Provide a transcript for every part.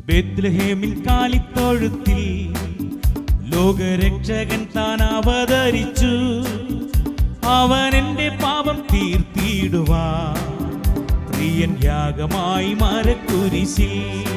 ബെത്ലഹേമിൽ കാലിത്തൊഴുത്തിൽ ലോകരക്ഷകൻ താൻ അവതരിച്ചു അവൻ എന്റെ പാപം തീർത്തിടുവാൻ പ്രിയൻ യാഗമായി മരക്കുരിശിൽ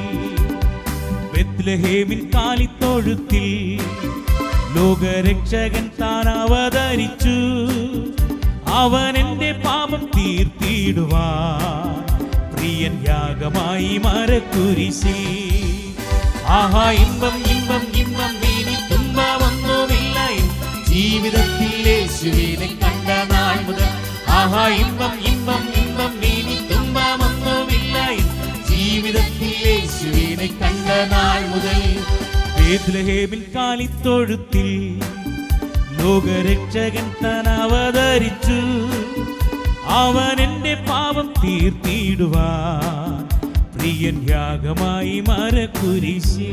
ബെത്ലഹേമിൽ കാലിത്തൊഴുത്തിൽ ലോകരക്ഷകൻ താൻ അവതരിച്ചു അവൻ എന്റെ പാപം തീർത്തിടുവാൻ പ്രിയൻ യാഗമായി മരക്കുരിശിൽ ആഹാ ഇമ്പം ഇമ്പം ഇമ്പം വീണി തുമ്പമൊന്നുമില്ല ജീവിതത്തിൽ യേശുവിനെ കണ്ട നാൾ മുതൽ ആഹാ ഇമ്പം ഇമ്പം ഇമ്പം വീണി തുമ്പമൊന്നുമില്ല ജീവിതത്തിൽ യേശുവിനെ കണ്ട നാൾ മുതൽ ബേത്ലഹേമിൽ കാലിത്തൊഴുത്തിൽ ലോകരക്ഷകൻ താൻ അവതരിച്ചു അവൻ എന്റെ പാപം തീർത്തിടുവാൻ പ്രിയൻ യാഗമായി മരക്കുരിശി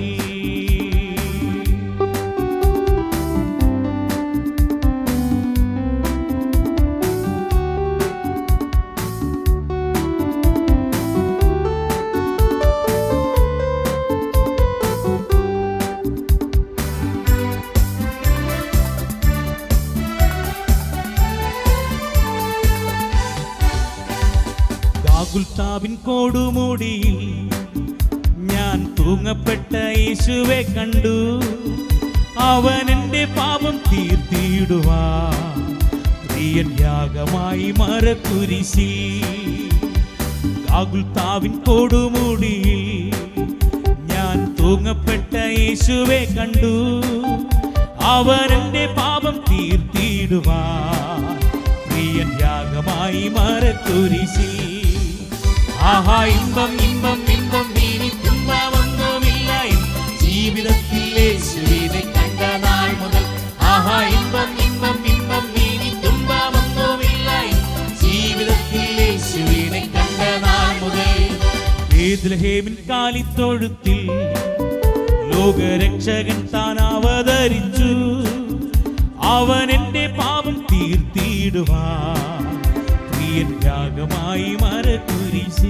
ഗാഗുൽത്താവിൻ കോടുമൂടിയിൽ ഞാൻ തൂങ്ങപ്പെട്ട യേശുവെ കണ്ടു അവൻ എന്റെ പാപം തീർത്തിടുവാൻ പ്രിയൻ യാഗമായി മരക്കുരിശി ഗാഗുൽത്താവിൻ കോടുമൂടിയിൽ ഞാൻ തൂങ്ങപ്പെട്ട യേശുവെ കണ്ടു അവൻ എന്റെ പാപം തീർത്തിടുവാൻ പ്രിയൻ യാഗമായി മരക്കുരിശി ആഹാ ഇമ്പം ഇമ്പം ഇമ്പം വീണി തുമ്പമൊന്നുമില്ല ജീവിതത്തിൽ യേശുവിനെ കണ്ട നാൾ മുതൽ ആഹാ ഇമ്പം ഇമ്പം ഇമ്പം വീണി തുമ്പമൊന്നുമില്ല ജീവിതത്തിൽ യേശുവിനെ കണ്ട നാൾ മുതൽ ബേത്ലഹേമിൽ കാലിത്തൊഴുത്തിൽ ലോകരക്ഷകൻ താൻ അവതരിച്ചു അവൻ എന്റെ പാപം തീർത്തിടുവാൻ പ്രിയൻ യാഗമായി മരക്കുരിശി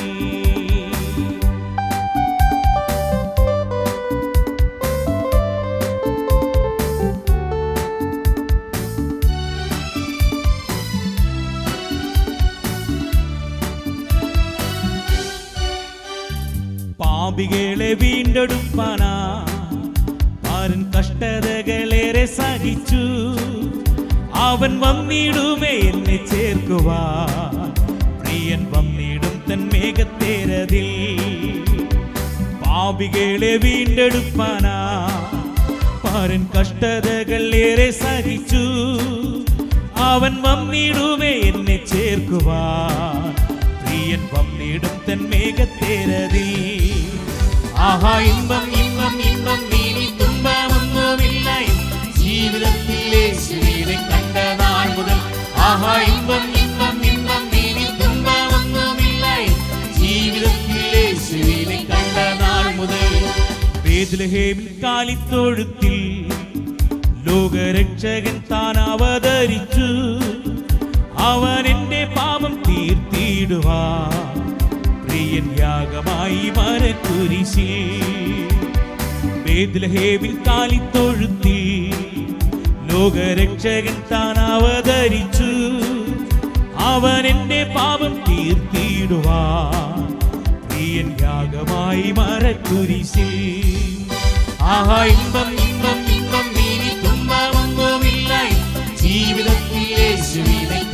പാപികളെ വീണ്ടെടുപ്പാനാ പാരൻ കഷ്ടതകളേറെ സഹിച്ചു അവൻ വന്നിടുമേ എന്നെ ചേർക്കുവാൻ പ്രിയൻ വന്നിടും തൻ മേഘത്തേരതിൽ പാപികളെ വീണ്ടെടുപ്പാനാ പാരൻ കഷ്ടതകൾ ഏറെ സഹിച്ചു അവൻ വന്നിടുമേ എന്നെ ചേർക്കുവാൻ പ്രിയൻ വന്നിടും തൻ മേഘത്തേരതിൽ ആഹാ ഇമ്പം ഇമ്പം ഇമ്പം നീനി തുമ്പമൊന്നുമില്ല ജീവിതത്തിൽ യേശുവിനെ കണ്ട നാൾ മുതൽ ആഹാ ഇമ്പം ഇമ്പം ഇമ്പം നീനി തുമ്പമൊന്നുമില്ല ജീവിതത്തിൽ യേശുവിനെ കണ്ട നാൾ മുതൽ ബേത്ലഹേമിൽ കാലിത്തൊഴുത്തിൽ ലോകരക്ഷകൻ താൻ അവതരിച്ചു അവൻ എന്റെ പാപം തീർത്തിടുവാൻ പ്രിയൻ യാഗമായി മരക്കുരിശിൽ ബേദ്ലഹേമിൽ കാലിത്തൊഴുത്തി ലോകരക്ഷകൻ താൻ അവതരിച്ചു അവൻ എന്റെ പാപം തീർത്തിടുവാൻ പ്രിയൻ യാഗമായി മരക്കുരിശിൽ ആഹാ ഇമ്പം ഇമ്പം ഇമ്പം നീനി തുമ്പമൊന്നുമില്ല ജീവിതത്തിൽ യേശുവിനെ